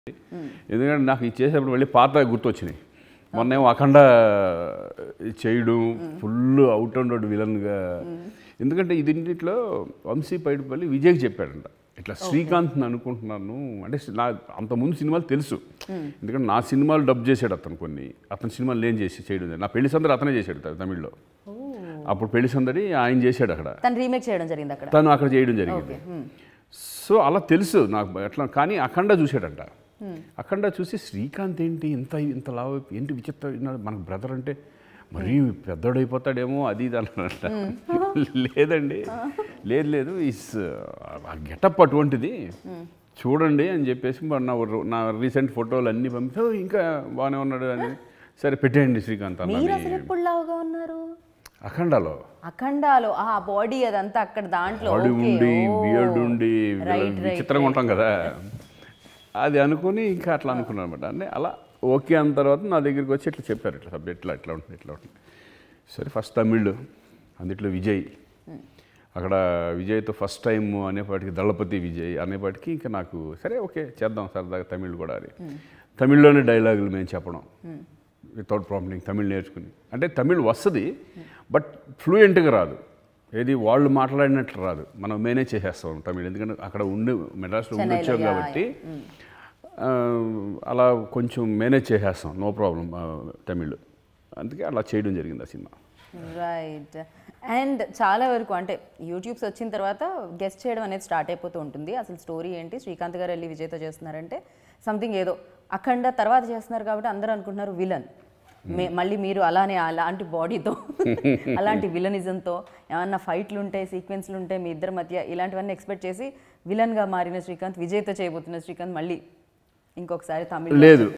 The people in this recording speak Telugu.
ఎందుకంటే నాకు ఇది చేసేప్పుడు మళ్ళీ పాత గుర్తొచ్చినాయి మొన్నేమో అఖండ చేయడం ఫుల్ అవుట్ అండ్ అవుట్ విలన్గా ఎందుకంటే ఇదింటిలో వంశీ పైడిపల్లి విజయ్కి చెప్పాడంట ఇట్లా శ్రీకాంత్ అనుకుంటున్నాను అంటే నా అంతకుముందు సినిమాలు తెలుసు ఎందుకంటే నా సినిమాలు డబ్ చేశాడు అతను కొన్ని అతని సినిమాలు నేను చేసి చేయడం లేదు. నా పెళ్లి సందడి అతనే చేశాడు త- తమిళ్లో అప్పుడు పెళ్లి సందడి ఆయన చేశాడు అక్కడ తను రీమేక్ చేయడం జరిగింది అక్కడ తను అక్కడ చేయడం జరిగింది సో అలా తెలుసు నాకు ఎట్లా కానీ అఖండ చూశాడంట అఖండ చూసి శ్రీకాంత్ ఏంటి ఇంత ఇంత లావు ఏంటి విచిత్ర మనకు బ్రదర్ అంటే మరీ పెద్దోడైపోతాడేమో అది ఇది అన్నాడంట లేదండి లేదు లేదు ఇస్ ఆ గెటప్ అటువంటిది చూడండి అని చెప్పేసి మరి నా నా రీసెంట్ ఫోటోలు అన్నీ పంపితే "ఓ, ఇంకా బాగానే ఉన్నాడు అని సరే పెట్టేయండి శ్రీకాంత్ మీరు అన్నది అసలు ఎప్పుడు లావుగా ఉన్నారు అఖండలో అఖండాలో ఆ బాడీ అదంతా అక్కడ దాంట్లో బాడీ ఓకే, ఉండి ఓ. బియర్డ్ ఉండి Right, right, విచిత్రంగా ఉంటాం కదా అది అనుకుని ఇంకా అట్లా అనుకున్నాను అనమాట అంటే అలా ఓకే అన్న తర్వాత నా దగ్గరికి వచ్చి ఇట్లా చెప్పారు ఇట్లా సబ్జెక్ట్ ఇట్లా ఇట్లా ఉంటుంది ఇట్లా ఉంటుంది సరే ఫస్ట్ తమిళ్ అందుట్లో విజయ్ అక్కడ విజయ్తో ఫస్ట్ టైం అనేపాటికి దళపతి విజయ్ అనేపాటికి ఇంకా నాకు సరే ఓకే చేద్దాం సరదాగా తమిళ్ కూడా అని తమిళ్లోనే డైలాగులు మేము చెప్పడం వితౌట్ ప్రాంప్టింగ్ తమిళ్ నేర్చుకుని అంటే తమిళ్ వస్తుంది బట్ ఫ్లూయెంట్గా రాదు ఏది వాళ్ళు మాట్లాడినట్లు రాదు మనం మేనేజ్ చేసేస్తాం తమిళ్ ఎందుకంటే అక్కడ ఉండి మెడ్రాస్లో ఉండి చెన్నైలో, వచ్చాం యా, కాబట్టి ఆ, అలా కొంచెం మేనేజ్ చేసేస్తాం నో ప్రాబ్లం తమిళ్ అందుకే అలా చేయడం జరిగింది ఆ సినిమా రైట్ అండ్ చాలా వరకు అంటే యూట్యూబ్స్ వచ్చిన తర్వాత గెస్ట్ చేయడం అనేది స్టార్ట్ అయిపోతూ ఉంటుంది అసలు స్టోరీ ఏంటి శ్రీకాంత్ గారు వెళ్ళి విజయ్తో చేస్తున్నారంటే సంథింగ్ ఏదో అఖండ తర్వాత చేస్తున్నారు కాబట్టి అందరూ అనుకుంటున్నారు విలన్ మే మళ్ళీ మీరు అలానే అలాంటి బాడీతో అలాంటి విలనిజంతో ఏమన్నా ఫైట్లు ఉంటాయి సీక్వెన్స్లు ఉంటాయి మీ ఇద్దరి మధ్య ఇలాంటివన్నీ ఎక్స్పెక్ట్ చేసి విలన్గా మారిన శ్రీకాంత్ విజయ్తో చేయబోతున్న శ్రీకాంత్ మళ్ళీ ఇంకొకసారి తమిళ్ లేదు